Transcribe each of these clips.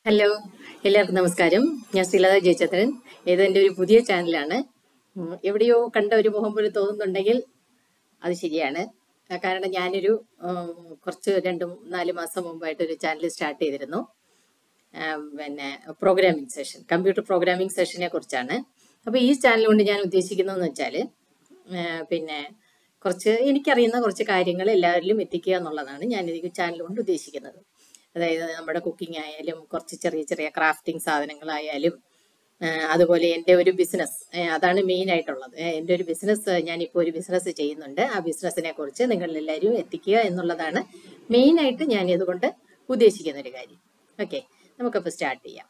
Hello എല്ലാവർക്കും നമസ്കാരം ഞാൻ ശ്രീലത ജയചന്ദ്രൻ ഇത് എൻ്റെ ഒരു പുതിയ ചാനലാണ് ഉം, എവിടെയോ കണ്ട ഒരു മുഖം പോലെ തോന്നുന്നുണ്ടെങ്കിൽ അത് ശരിയാണ് ആ, കാരണം ഞാനൊരു ഉം, കുറച്ച് രണ്ട് നാല് മാസം മുമ്പായിട്ടൊരു ചാനൽ സ്റ്റാർട്ട് ചെയ്തിരുന്നു ആ, പിന്നെ പ്രോഗ്രാമിംഗ് സെഷൻ കമ്പ്യൂട്ടർ പ്രോഗ്രാമിംഗ് സെഷനെ കുറിച്ചാണ് അപ്പോൾ ഈ ചാനൽ കൊണ്ട് ഞാൻ ഉദ്ദേശിക്കുന്നതെന്ന് വെച്ചാൽ പിന്നെ കുറച്ച് എനിക്കറിയുന്ന കുറച്ച് കാര്യങ്ങൾ എല്ലാവരിലും എത്തിക്കുക എന്നുള്ളതാണ് ഞാൻ ഈ ചാനൽ കൊണ്ട് ഉദ്ദേശിക്കുന്നത് അതായത് നമ്മുടെ കുക്കിംഗ് ആയാലും കുറച്ച് ചെറിയ ചെറിയ ക്രാഫ്റ്റിംഗ് സാധനങ്ങളായാലും ആ, അതുപോലെ എൻ്റെ ഒരു ബിസിനസ് അതാണ് മെയിൻ ആയിട്ടുള്ളത് ഏ, എൻ്റെ ഒരു ബിസിനസ് ഞാനിപ്പോൾ ഒരു ബിസിനസ് ചെയ്യുന്നുണ്ട് ആ ബിസിനസ്സിനെ കുറിച്ച് നിങ്ങളെല്ലാവരും എത്തിക്കുക എന്നുള്ളതാണ് മെയിനായിട്ട് ഞാൻ ഇതുകൊണ്ട് ഉദ്ദേശിക്കുന്ന ഒരു കാര്യം ഓക്കെ നമുക്കപ്പോൾ സ്റ്റാർട്ട് ചെയ്യാം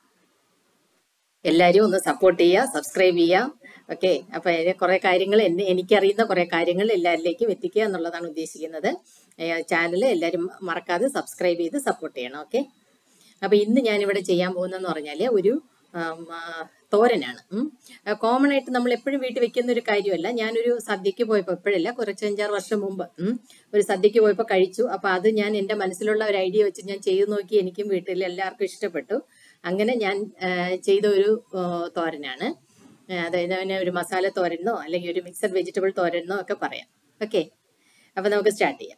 എല്ലാവരും ഒന്ന് സപ്പോർട്ട് ചെയ്യുക സബ്സ്ക്രൈബ് ചെയ്യുക ഓക്കെ അപ്പൊ അതിന് കുറെ കാര്യങ്ങൾ എന്നെ എനിക്കറിയുന്ന കുറെ കാര്യങ്ങൾ എല്ലാവരിലേക്കും എത്തിക്കുക എന്നുള്ളതാണ് ഉദ്ദേശിക്കുന്നത് ചാനൽ എല്ലാവരും മറക്കാതെ സബ്സ്ക്രൈബ് ചെയ്ത് സപ്പോർട്ട് ചെയ്യണം ഓക്കെ അപ്പൊ ഇന്ന് ഞാനിവിടെ ചെയ്യാൻ പോകുന്നതെന്ന് പറഞ്ഞാല് ഒരു ആം, ആ, തോരനാണ് കോമൺ ആയിട്ട് നമ്മൾ എപ്പോഴും വീട്ടിൽ വെക്കുന്ന ഒരു കാര്യമല്ല ഞാനൊരു സദ്യക്ക് പോയപ്പോൾ എപ്പോഴല്ല കുറച്ച് അഞ്ചാറ് വർഷം മുമ്പ് ഉം, ഒരു സദ്യക്ക് പോയപ്പോൾ കഴിച്ചു അപ്പൊ അത് ഞാൻ എൻ്റെ മനസ്സിലുള്ള ഒരു ഐഡിയ വെച്ച് ഞാൻ ചെയ്തു നോക്കി എനിക്കും വീട്ടിൽ എല്ലാവർക്കും ഇഷ്ടപ്പെട്ടു അങ്ങനെ ഞാൻ ആ, ചെയ്ത ഒരു ആ, തോരനാണ് ആ, അതായത് അതിനെ ഒരു മസാല തോരനോ അല്ലെങ്കിൽ ഒരു മിക്സഡ് വെജിറ്റബിൾ തോരനോ ഒക്കെ പറയാം ഓക്കെ അപ്പൊ നമുക്ക് സ്റ്റാർട്ട് ചെയ്യാം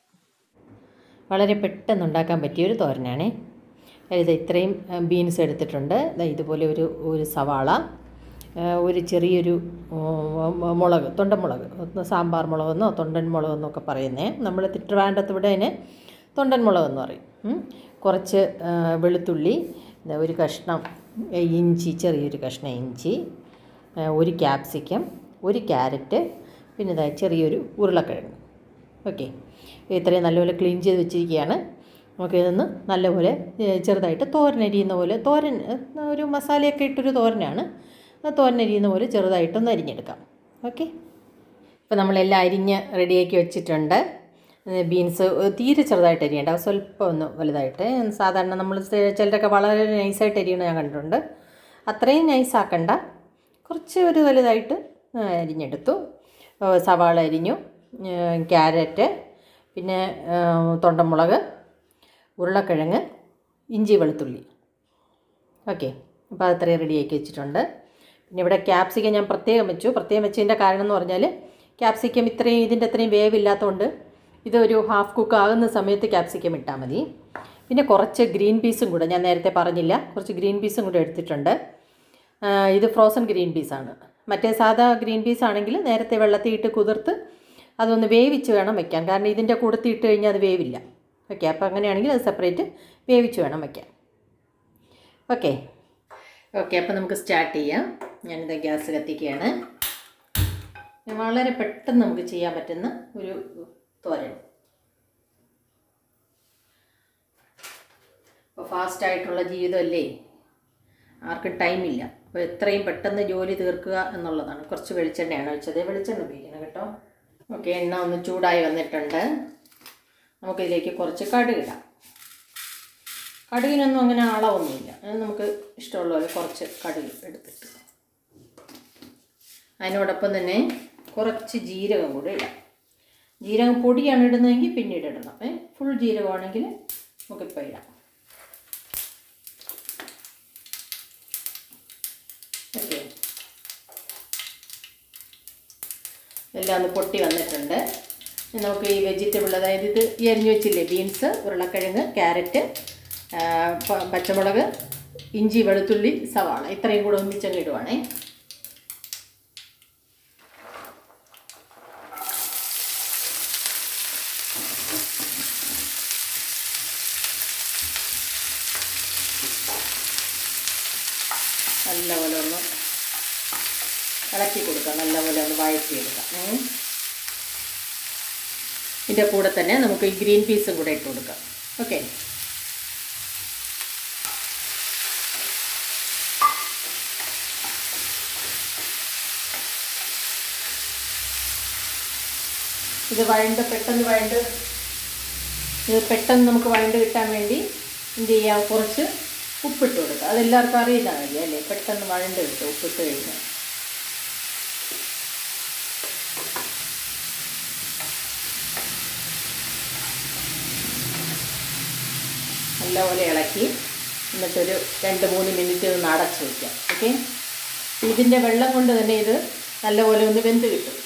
വളരെ പെട്ടെന്ന് ഉണ്ടാക്കാൻ പറ്റിയ ഒരു തോരനാണേ ഇത് ഇത്രയും ബീൻസ് എടുത്തിട്ടുണ്ട് ദാ ഇതുപോലെ ഒരു ഒരു സവാള ആ, ഒരു ചെറിയൊരു ഉം, മുളക് തൊണ്ടൻമുളക് ഒന്ന് സാമ്പാർ മുളകെന്നോ തൊണ്ടൻ മുളകെന്നോ ഒക്കെ പറയുന്നേ നമ്മൾ തിരുവനന്തപുരത്ത് ഇവിടെ അതിനെ തൊണ്ടൻ മുളകെന്ന് പറയും ഉം. കുറച്ച് ആ, വെളുത്തുള്ളി ദാ ഒരു കഷ്ണം ഏ, ഇഞ്ചി ചെറിയൊരു കഷ്ണം ഇഞ്ചി ആ, ഒരു ക്യാപ്സിക്കം ഒരു ക്യാരറ്റ് പിന്നെ ഇതാ ചെറിയൊരു ഉരുളക്കിഴങ്ങ് ഓക്കെ ഇത്രയും നല്ലപോലെ ക്ലീൻ ചെയ്ത് വെച്ചിരിക്കുകയാണ് നമുക്ക് ഇതൊന്ന് നല്ലപോലെ ഏ, ചെറുതായിട്ട് തോരൻ അരിയുന്ന പോലെ തോരൻ ഏ, ഒരു മസാലയൊക്കെ ഇട്ടൊരു തോരനാണ് ആ തോരൻ അരിയുന്ന പോലെ ചെറുതായിട്ടൊന്ന് അരിഞ്ഞെടുക്കാം ഓക്കെ ഇപ്പോൾ നമ്മളെല്ലാം അരിഞ്ഞ് റെഡിയാക്കി വെച്ചിട്ടുണ്ട് ഏ, ബീൻസ് തീരെ ചെറുതായിട്ട് അരിയണ്ട സ്വല്പം ഒന്ന് വലുതായിട്ട് സാധാരണ നമ്മൾ ചിലരൊക്കെ വളരെ നൈസായിട്ട് അരിയണ ഞാൻ കണ്ടിട്ടുണ്ട് അത്രയും നൈസ് ആക്കണ്ട കുറച്ച് ഒരു വലുതായിട്ട് ആ, അരിഞ്ഞെടുത്തു ആ, സവാള അരിഞ്ഞു ആ, ക്യാരറ്റ് പിന്നെ ആ, തൊണ്ടമുളക് ഉരുളക്കിഴങ്ങ് ഇഞ്ചി വെളുത്തുള്ളി ഓക്കെ അപ്പോൾ അത് അത്രയും റെഡിയാക്കി വെച്ചിട്ടുണ്ട് പിന്നെ ഇവിടെ ക്യാപ്സിക്കം ഞാൻ പ്രത്യേകം വെച്ചു പ്രത്യേകം വെച്ചതിൻ്റെ കാരണം എന്ന് പറഞ്ഞാൽ ക്യാപ്സിക്കം ഇത്രയും ഇതിൻ്റെ അത്രയും വേവില്ലാത്തതുകൊണ്ട് ഇതൊരു ഹാഫ് കുക്ക് ആകുന്ന സമയത്ത് ക്യാപ്സിക്കം ഇട്ടാൽ മതി പിന്നെ കുറച്ച് ഗ്രീൻ പീസും കൂടെ ഞാൻ നേരത്തെ പറഞ്ഞില്ല കുറച്ച് ഗ്രീൻ പീസും കൂടെ എടുത്തിട്ടുണ്ട് ആ, ഇത് ഫ്രോസൺ ഗ്രീൻ പീസാണ് മറ്റേ സാധാ ഗ്രീൻ പീസ് ആണെങ്കിൽ നേരത്തെ വെള്ളത്തിൽ ഇട്ട് കുതിർത്ത് അതൊന്ന് വേവിച്ച് വേണം വെക്കാൻ കാരണം ഇതിൻ്റെ കൂടത്തിൽ ഇട്ട് കഴിഞ്ഞാൽ അത് വേവില്ല ഓക്കെ അപ്പോൾ അങ്ങനെയാണെങ്കിൽ അത് സെപ്പറേറ്റ് വേവിച്ച് വേണം വയ്ക്കാൻ ഓക്കെ ഓക്കെ അപ്പോൾ നമുക്ക് സ്റ്റാർട്ട് ചെയ്യാം ഞാനിത് ഗ്യാസ് കത്തിക്കുകയാണ് വളരെ പെട്ടെന്ന് നമുക്ക് ചെയ്യാൻ പറ്റുന്ന ഒരു തോരൻ ഇപ്പോൾ ഫാസ്റ്റായിട്ടുള്ള ജീവിതമല്ലേ ആർക്കും ടൈമില്ല അപ്പോൾ എത്രയും പെട്ടെന്ന് ജോലി തീർക്കുക എന്നുള്ളതാണ് കുറച്ച് വെളിച്ചെണ്ണയാണ് ഒഴിച്ചത് വെളിച്ചെണ്ണ ഉപയോഗിക്കണം കേട്ടോ ഓക്കെ എണ്ണ ഒന്ന് ചൂടായി വന്നിട്ടുണ്ട് നമുക്കിതിലേക്ക് കുറച്ച് കടുകിടാം കടുകിനൊന്നും അങ്ങനെ അളവൊന്നുമില്ല അത് നമുക്ക് ഇഷ്ടമുള്ള പോലെ കുറച്ച് കടുക് എടുത്തിട്ട് അതിനോടൊപ്പം തന്നെ കുറച്ച് ജീരകം കൂടെ ഇടാം ജീരകം പൊടിയാണ് ഇടുന്നതെങ്കിൽ പിന്നീട് ഇടണം ഏ ഫുൾ ജീരകമാണെങ്കിൽ നമുക്കിപ്പോൾ ഇടാം ഓക്കെ എല്ലാം ഒന്ന് പൊട്ടി വന്നിട്ടുണ്ട് ഇനി നമുക്ക് ഈ വെജിറ്റബിൾ അതായത് ഇത് ഈ അരിഞ്ഞു വെച്ചില്ലേ ബീൻസ് ഉരുളക്കിഴങ്ങ് ക്യാരറ്റ് ആ, പ- പച്ചമുളക് ഇഞ്ചി വെളുത്തുള്ളി സവാള ഇത്രയും കൂടെ ഒന്നിച്ചങ്ങ് ഇടുവാണേ നല്ലപോലെ ഒന്ന് ഇളക്കി കൊടുക്കാം നല്ലപോലെ ഒന്ന് വഴറ്റിയെടുക്കാം ഉം. ഇതിൻ്റെ കൂടെ തന്നെ നമുക്ക് ഈ ഗ്രീൻ പീസും കൂടെ ഇട്ട് കൊടുക്കാം ഓക്കെ ഇത് വഴണ്ട് പെട്ടെന്ന് വഴണ്ട് ഇത് പെട്ടെന്ന് നമുക്ക് വഴണ്ട് കിട്ടാൻ വേണ്ടി എന്ത് ചെയ്യാം കുറച്ച് ഉപ്പിട്ട് കൊടുക്കുക അതെല്ലാവർക്കും അറിയുന്ന കാര്യം അല്ലേ പെട്ടെന്ന് വഴണ്ട് കിട്ടും ഉപ്പിട്ട് കഴിഞ്ഞാൽ നല്ലപോലെ ഇളക്കി എന്നിട്ടൊരു രണ്ട് മൂന്ന് മിനിറ്റ് ഒന്ന് അടച്ച് വയ്ക്കാം ഓക്കെ ഇതിൻ്റെ വെള്ളം കൊണ്ട് തന്നെ ഇത് നല്ലപോലെ ഒന്ന് വെന്ത് കിട്ടും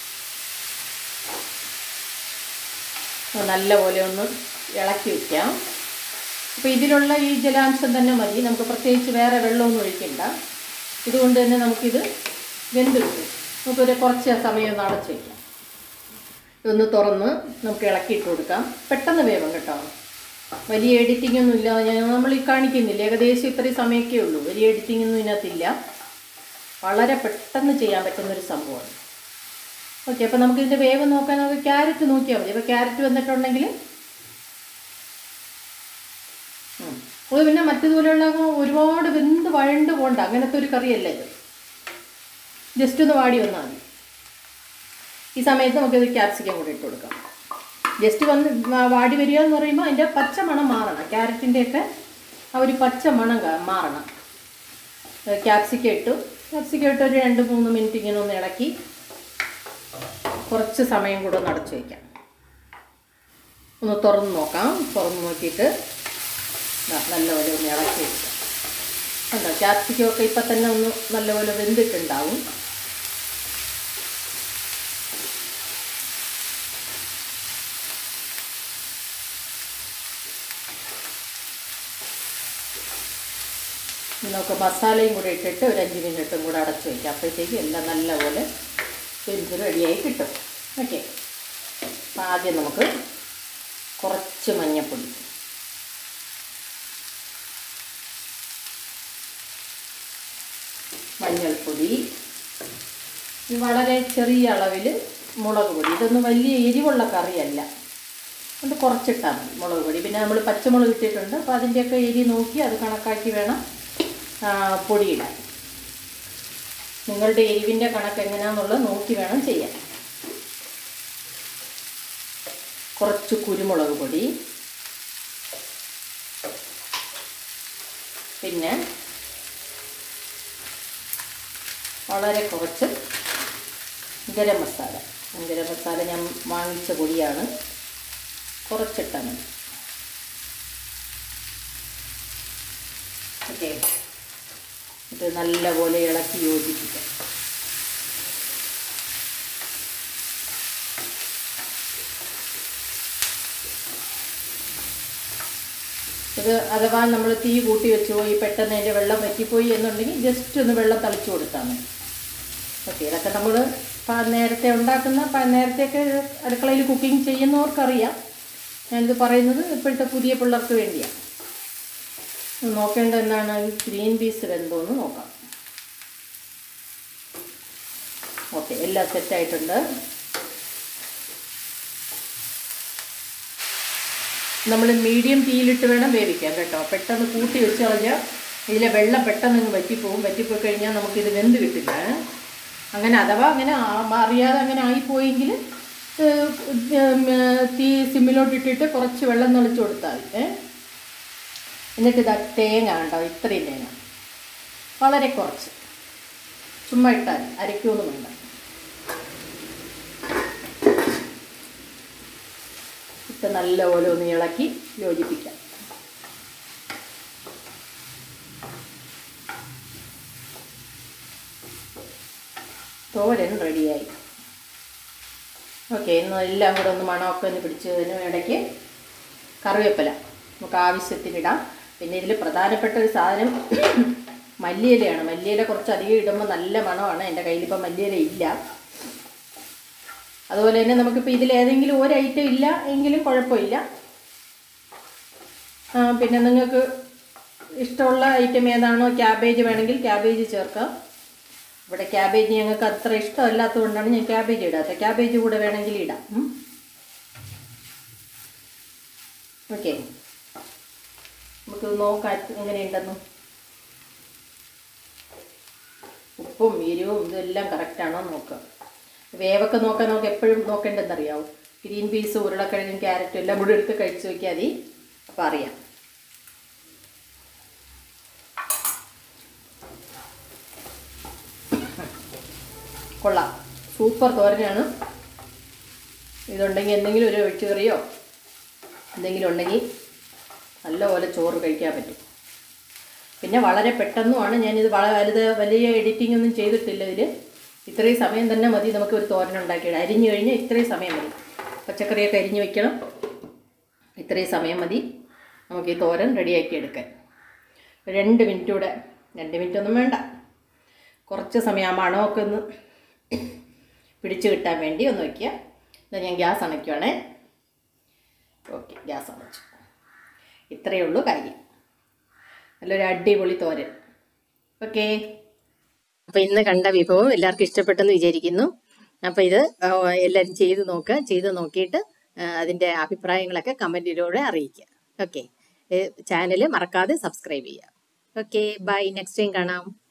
അത് നല്ലപോലെ ഒന്ന് ഇളക്കി വയ്ക്കാം അപ്പോൾ ഇതിലുള്ള ഈ ജലാംശം തന്നെ മതി നമുക്ക് പ്രത്യേകിച്ച് വേറെ വെള്ളമൊന്നും ഒഴിക്കണ്ട ഇതുകൊണ്ട് തന്നെ നമുക്കിത് വെന്ത് കിട്ടും നമുക്കൊരു കുറച്ച് സമയം ഒന്ന് അടച്ച് വയ്ക്കാം ഇതൊന്ന് തുറന്ന് നമുക്ക് ഇളക്കിയിട്ട് കൊടുക്കാം പെട്ടെന്ന് വേവും കേട്ടോ വലിയ എഡിറ്റിംഗ് ഒന്നും ഇല്ല ഞാൻ നമ്മൾ ഈ കാണിക്കുന്നില്ല ഏകദേശം ഇത്രയും സമയമൊക്കെ ഉള്ളൂ വലിയ എഡിറ്റിംഗ് ഒന്നും ഇതിനകത്തില്ല വളരെ പെട്ടെന്ന് ചെയ്യാൻ പറ്റുന്നൊരു സംഭവമാണ് ഓക്കെ അപ്പോൾ നമുക്ക് ഇതിൻ്റെ വേവ് നോക്കാൻ നമുക്ക് ക്യാരറ്റ് നോക്കിയാൽ മതി അപ്പോൾ ക്യാരറ്റ് വന്നിട്ടുണ്ടെങ്കിൽ ഉം. അത് പിന്നെ മറ്റേതുപോലെയുള്ള ഒരുപാട് വെന്ത് വഴണ്ട് പോണ്ട അങ്ങനത്തെ ഒരു കറിയല്ല ഇത് ജസ്റ്റ് ഒന്ന് വാടി വന്നാൽ മതി ഈ സമയത്ത് നമുക്കിത് ക്യാപ്സിക്കം കൂടി ഇട്ട് കൊടുക്കാം ജസ്റ്റ് വന്ന് വാ- വാടി വരിക എന്ന് പറയുമ്പോൾ അതിൻ്റെ പച്ച മണം മാറണം ക്യാരറ്റിൻ്റെയൊക്കെ ആ ഒരു പച്ച മണം കാ- മാറണം ക്യാപ്സിക്കം ഇട്ടു ക്യാപ്സിക്കം ഇട്ട് ഒരു രണ്ട് മൂന്ന് മിനിറ്റ് ഇങ്ങനെ ഒന്ന് ഇളക്കി കുറച്ച് സമയം കൂടെ ഒന്ന് അടച്ചു വയ്ക്കാം ഒന്ന് തുറന്ന് നോക്കാം തുറന്ന് നോക്കിയിട്ട് ദാ നല്ലപോലെ ഒന്ന് ഇളക്കി വെക്കാം കണ്ടോ ക്യാപ്സിക്കം ഒക്കെ ഇപ്പം തന്നെ ഒന്ന് നല്ലപോലെ വെന്തിട്ടുണ്ടാവും ഇനി നമുക്ക് മസാലയും കൂടെ ഇട്ടിട്ട് ഒരു അഞ്ച് മിനിറ്റും കൂടെ അടച്ച് വയ്ക്കാം അപ്പോഴത്തേക്ക് എല്ലാം നല്ലപോലെ വെന്ത് റെഡിയായി കിട്ടും ഓക്കെ അപ്പം ആദ്യം നമുക്ക് കുറച്ച് മഞ്ഞൾപ്പൊടി മഞ്ഞൾപ്പൊടി ഇത് വളരെ ചെറിയ അളവിൽ മുളക് പൊടി ഇതൊന്നും വലിയ എരിവുള്ള കറിയല്ല അതുകൊണ്ട് കുറച്ചിട്ടാൽ മതി മുളക് പൊടി പിന്നെ നമ്മൾ പച്ചമുളക് ഇട്ടിട്ടുണ്ട് അപ്പോൾ അതിൻ്റെയൊക്കെ എരി നോക്കി അത് കണക്കാക്കി വേണം ആ, പൊടിയിടാൻ നിങ്ങളുടെ എരിവിൻ്റെ കണക്ക് എങ്ങനെയാണെന്നുള്ളത് നോക്കി വേണം ചെയ്യാൻ കുറച്ച് കുരുമുളക് പൊടി പിന്നെ വളരെ കുറച്ച് ഗരം മസാല ഗരം മസാല ഞാൻ വാങ്ങിച്ച പൊടിയാണ് കുറച്ചിട്ടാൽ മതി ഓക്കെ ഇത് നല്ലപോലെ ഇളക്കി യോജിപ്പിക്കാം ഇത് അഥവാ നമ്മൾ തീ കൂട്ടി വെച്ച് പോയി പെട്ടെന്ന് അതിൻ്റെ വെള്ളം വറ്റിപ്പോയി എന്നുണ്ടെങ്കിൽ ജസ്റ്റ് ഒന്ന് വെള്ളം തളിച്ചു കൊടുത്താൽ മതി ഓക്കെ ഇതൊക്കെ നമ്മൾ നേരത്തെ ഉണ്ടാക്കുന്ന പ- നേരത്തെയൊക്കെ അടുക്കളയിൽ കുക്കിംഗ് ചെയ്യുന്നവർക്കറിയാം ഞാനിത് പറയുന്നത് ഇപ്പോഴത്തെ പുതിയ പിള്ളേർക്ക് വേണ്ടിയാണ് നോക്കേണ്ട എന്താണ് ഈ ഗ്രീൻ പീസ് വെന്തോന്ന് നോക്കാം ഓക്കെ എല്ലാം സെറ്റായിട്ടുണ്ട് നമ്മൾ മീഡിയം തീയിലിട്ട് വേണം വേവിക്കാൻ കേട്ടോ പെട്ടെന്ന് കൂട്ടി വെച്ച് കഴിഞ്ഞാൽ ഇതിലെ വെള്ളം പെട്ടെന്ന് അങ്ങ് വറ്റിപ്പോവും വറ്റിപ്പോയി കഴിഞ്ഞാൽ നമുക്കിത് വെന്ത് കിട്ടില്ല ഏ. അങ്ങനെ അഥവാ അങ്ങനെ ആ- അറിയാതെ അങ്ങനെ ആയിപ്പോയെങ്കിൽ ഏഹ്, ഉം, ഏഹ്, തീ സിമ്മിലോട്ട് ഇട്ടിട്ട് കുറച്ച് വെള്ളം നളിച്ചു കൊടുത്താൽ മതി ഏ എന്നിട്ട് ഇതാ തേങ്ങ ഉണ്ടോ ഇത്രയും തേങ്ങ വളരെ കുറച്ച് ചുമ്മാ ഇട്ടാൽ അരയ്ക്കൊന്നും വേണ്ട ഇട്ട് നല്ലപോലെ ഒന്ന് ഇളക്കി യോജിപ്പിക്കാം തോരൻ റെഡിയായി ഓക്കെ ഇന്ന് എല്ലാം കൂടെ ഒന്ന് മണമൊക്കെ ഒന്ന് പിടിച്ചതിന് ഇടയ്ക്ക് കറിവേപ്പില നമുക്ക് ആവശ്യത്തിനിടാം പിന്നെ ഇതിൽ പ്രധാനപ്പെട്ട ഒരു സാധനം മല്ലിയിലയാണ് മല്ലിയില കുറച്ച് അധികം ഇടുമ്പോൾ നല്ല മണമാണ് എൻ്റെ കയ്യിലിപ്പോൾ മല്ലിയില ഇല്ല അതുപോലെ തന്നെ നമുക്കിപ്പോൾ ഇതിൽ ഏതെങ്കിലും ഒരു ഐറ്റം ഇല്ല എങ്കിലും കുഴപ്പമില്ല ആ, പിന്നെ നിങ്ങൾക്ക് ഇഷ്ടമുള്ള ഐറ്റം ഏതാണോ ക്യാബേജ് വേണമെങ്കിൽ ക്യാബേജ് ചേർക്കാം ഇവിടെ ക്യാബേജ് ഞങ്ങൾക്ക് അത്ര ഇഷ്ടമല്ലാത്തതുകൊണ്ടാണ് ഞാൻ ക്യാബേജ് ഇടാത്തത് ക്യാബേജ് കൂടെ വേണമെങ്കിൽ ഇടാം ഓക്കെ നമുക്ക് നോക്കാം എങ്ങനെയുണ്ടെന്ന് ഉപ്പും എരിവും ഇതെല്ലാം കറക്റ്റാണോ നോക്കുക വേവൊക്കെ നോക്കാൻ നമുക്ക് എപ്പോഴും നോക്കേണ്ടതെന്നറിയാവോ ഗ്രീൻ പീസ് ഉരുളക്കിഴങ്ങും ക്യാരറ്റും എല്ലാം കൂടെ എടുത്ത് കഴിച്ച് നോക്കിയാൽ മതി അപ്പം അറിയാം കൊള്ളാം സൂപ്പർ തോരനാണ് ഇതുണ്ടെങ്കിൽ എന്തെങ്കിലും ഒരു ഒഴിച്ചുകറിയോ എന്തെങ്കിലും ഉണ്ടെങ്കിൽ നല്ലപോലെ ചോറ് കഴിക്കാൻ പറ്റും പിന്നെ വളരെ പെട്ടെന്നുമാണ് ഞാനിത് വളരെ വലുത് വലിയ എഡിറ്റിംഗ് ഒന്നും ചെയ്തിട്ടില്ല ഇതിൽ ഇത്രയും സമയം തന്നെ മതി നമുക്ക് ഒരു തോരൻ ഉണ്ടാക്കിയിടാം അരിഞ്ഞു കഴിഞ്ഞാൽ ഇത്രയും സമയം മതി പച്ചക്കറിയൊക്കെ അരിഞ്ഞു വെക്കണം ഇത്രയും സമയം മതി നമുക്ക് ഈ തോരൻ റെഡിയാക്കി എടുക്കാൻ രണ്ട് മിനിറ്റ് കൂടെ രണ്ട് മിനിറ്റ് ഒന്നും വേണ്ട കുറച്ച് സമയം ആ മണമൊക്കെ ഒന്ന് പിടിച്ചു കിട്ടാൻ വേണ്ടി ഒന്ന് വയ്ക്കുക എന്നാൽ ഞാൻ ഗ്യാസ് അണയ്ക്കുവാണേ ഓക്കെ ഗ്യാസ് അണച്ചു ഇത്രയേ ഉള്ളൂ കാര്യം നല്ലൊരു അടിപൊളി തോരൻ ഓക്കെ അപ്പോൾ ഇന്ന് കണ്ട വിഭവം എല്ലാവർക്കും ഇഷ്ടപ്പെട്ടെന്ന് വിചാരിക്കുന്നു അപ്പോൾ ഇത് ആ, എല്ലാവരും ചെയ്ത് നോക്കുക ചെയ്ത് നോക്കിയിട്ട് ആ, അതിൻ്റെ അഭിപ്രായങ്ങളൊക്കെ കമൻറ്റിലൂടെ അറിയിക്കുക ഓക്കെ ചാനൽ മറക്കാതെ സബ്സ്ക്രൈബ് ചെയ്യുക ഓക്കെ ബൈ നെക്സ്റ്റ് ടൈം കാണാം